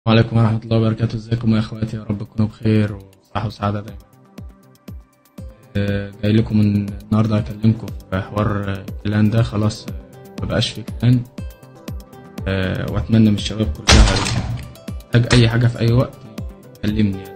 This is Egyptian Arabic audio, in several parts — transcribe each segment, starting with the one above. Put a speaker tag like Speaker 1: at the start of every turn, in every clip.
Speaker 1: وعليكم ورحمة الله وبركاته ازيكم يا اخواتي يا رب تكونوا بخير وصحة وسعادة دايما آه، جاي لكم النهاردة هكلمكم في حوار آه، كلان ده خلاص آه، مبقاش في كلان آه، واتمنى من الشباب كلها محتاج اي حاجة في اي وقت كلمني يعني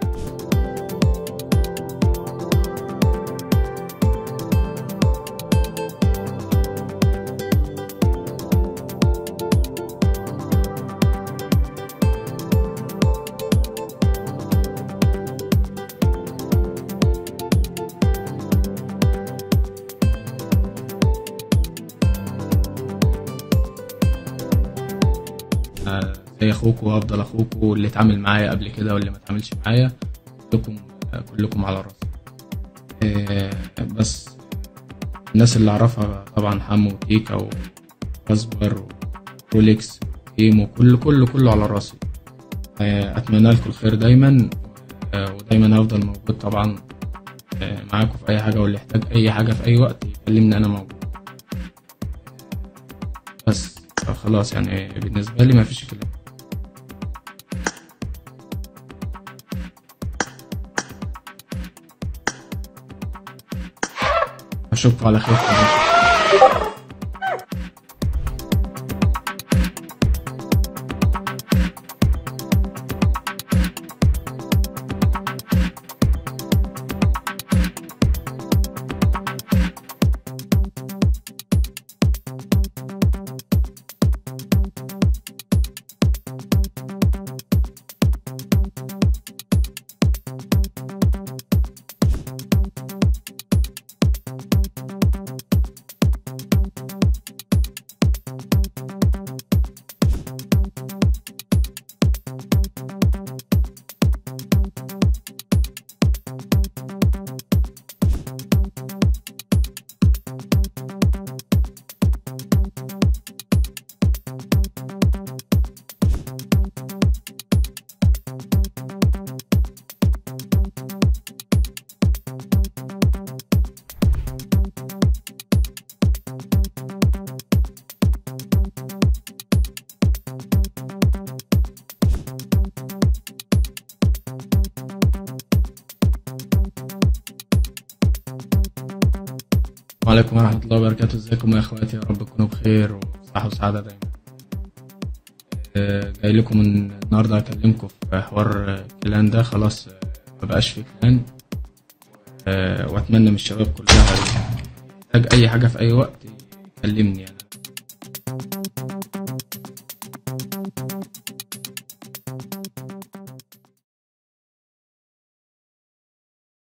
Speaker 1: آه، زي اخوكوا وافضل اخوكوا واللي اتعامل معايا قبل كده واللي ما اتعاملش معايا كلكم آه، كلكم على راسي آه، بس الناس اللي اعرفها طبعا حمو وتيكا وكاسبر وروليكس وكيمو كله كله كله على راسي آه، اتمنى لكم الخير دايما آه، ودايما هفضل موجود طبعا آه، معاكم في اي حاجه واللي يحتاج اي حاجه في اي وقت يكلمني انا موجود بس خلاص يعني بالنسبه لي ما فيش كلام اشوفكم على خير وعليكم ورحمة الله وبركاته ازيكم يا اخواتي يا رب تكونوا بخير وصحة وسعادة دايما آه، جاي لكم النهاردة هكلمكم في حوار آه، كلان ده خلاص آه، مبقاش في كلان آه، واتمنى من الشباب كلها محتاج اي حاجة في اي وقت يكلمني يعني